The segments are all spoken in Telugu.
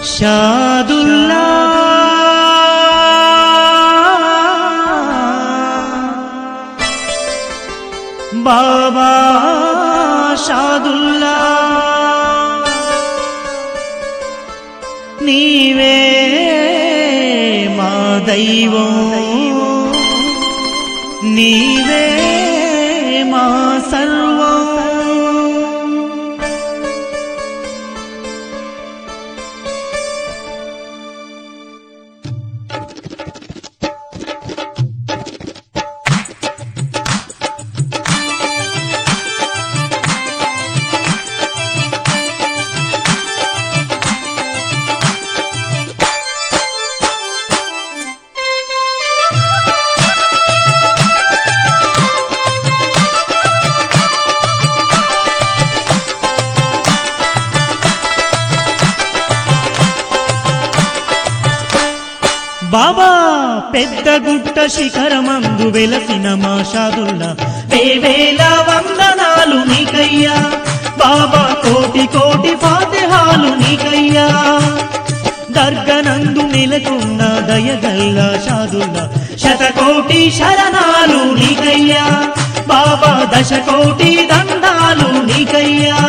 షాదుల్లా బాబా షాదుల్లా నీవే మా దైవం నీవే మా సర్వం బాబా పెద్ద గుట్ట శిఖరమందు వెలసిన మా షాదుల్లా వేవేల వందనాలు నీకయ్యా బాబా కోటి కోటి ఫాతిహాలు నీకయ్యా దర్గనందు నెలకొన్న దయగల్ల షాదుల్లా శతకోటి శరణాలు నీకయ్యా బాబా దశకోటి దండాలు నీకయ్యా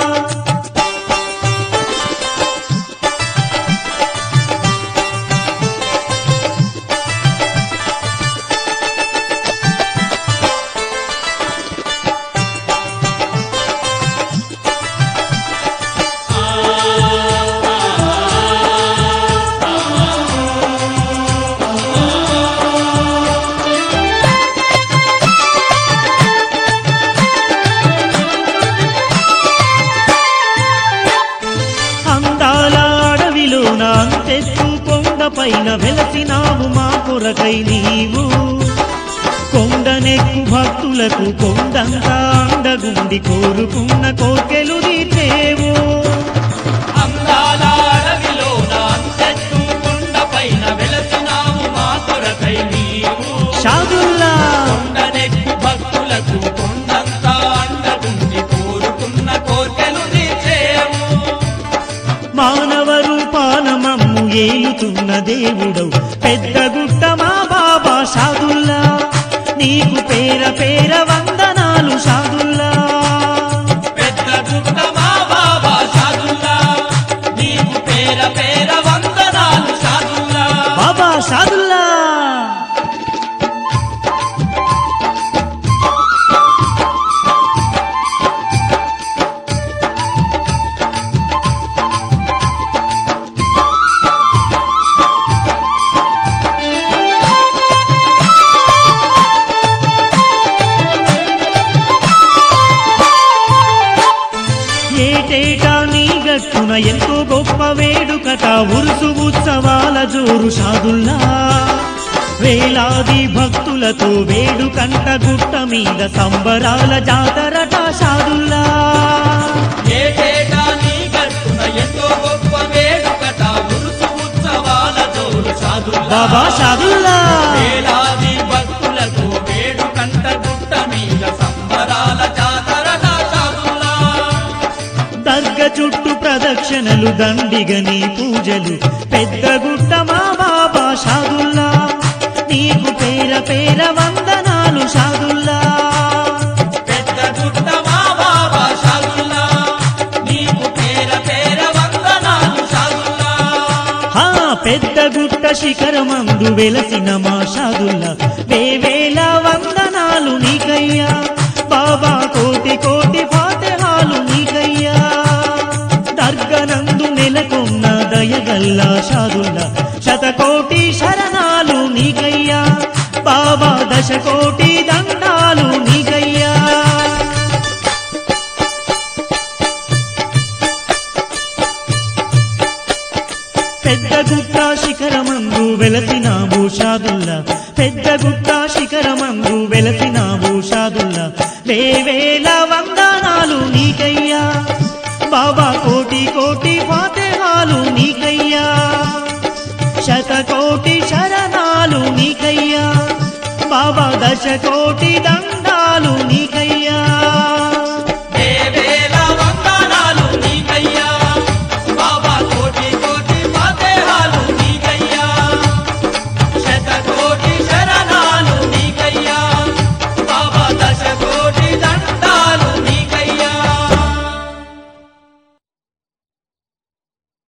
అందాల అడవిలో నా అంతెత్తు కొండ పైన వెలసినావు మా కొరకై నీవు కొండనెక్కు భక్తులకు కొండంతా అండగుండి కోరుకున్న కోర్కెలు తీర్చేవు అందాల అడవిలో నా చెట్టు కొండపైన వెలసినావు మా కొరకై నీవు షాదుల్లా కొండనెక్కు భక్తులకు కొండంతా అండగుండి కోరుకున్న కోర్కెలు తీర్చేవు మానవ రూపాన మమ్ము ఏలుతున్న దేవుడవు పెద్ద గుట్ట మా బాబా షాదుల్లా నీకు పేర పేర వందనాలు షాదుల్లా పెద్ద గుట్ట మా బాబా సాధుల్లా నీకు పేర పేర వందనాలు సాధుల్లా బాబా షాదుల్లా ఏటేటా నీ గట్టున ఎంతో గొప్ప వేడుకట ఉరుసు ఉత్సవాల జోరు షాదుల్లా వేలాది భక్తులతో వేడుకంట గుట్ట మీద సంబరాల జాతరట షాదుల్లా ఏటేటా నీ గట్టున ఎంతో గొప్ప వేడుకట ఉరుసు ఉత్సవాల జోరు సాధుల్లా బాబా షాదుల్లా వేలాది భక్తులకు వేడు కంట గుట్ట మీద సంబరాల జాతరట సాధుల్లా దర్గ చుట్టూ ప్రదక్షిణలు దండిగని పూజలు పెద్ద గుట్ట మా బాబా షాదుల్లా నీకు పేర పేర వందనాలు షాదుల్లా పెద్ద గుట్ట మా బాబా సాధుల్లా నీకు పేర పేర వందనాలు సాధుల్లా ఆ పెద్ద గుట్ట శిఖరమందు వెలసిన మా షాదుల్లా వేవేల వందనాలు నీకయ్యా బాబా కోటి కోటి ఫాతిహాలు నీకయ్యా దర్గనందు నెలకొన్న దయగల్లా షాదుల్లా శతకోటి శరణాలు నీకయ్యా బాబా దశకోటి దండాలు నీకయ్యా పెద్ద గుట్ట శిఖరమందు వెలసినావు షాదుల్లా పెద్ద గుట్ట శిఖరమందు వెలసినావు షాదుల్లా వేవేల వందనాలు నీకయ్యా బాబా కోటి కోటి ఫాతేహాలు నీకయ్యా శతకోటి శరణాలు నీకయ్యా బాబా దశ కోటి దండ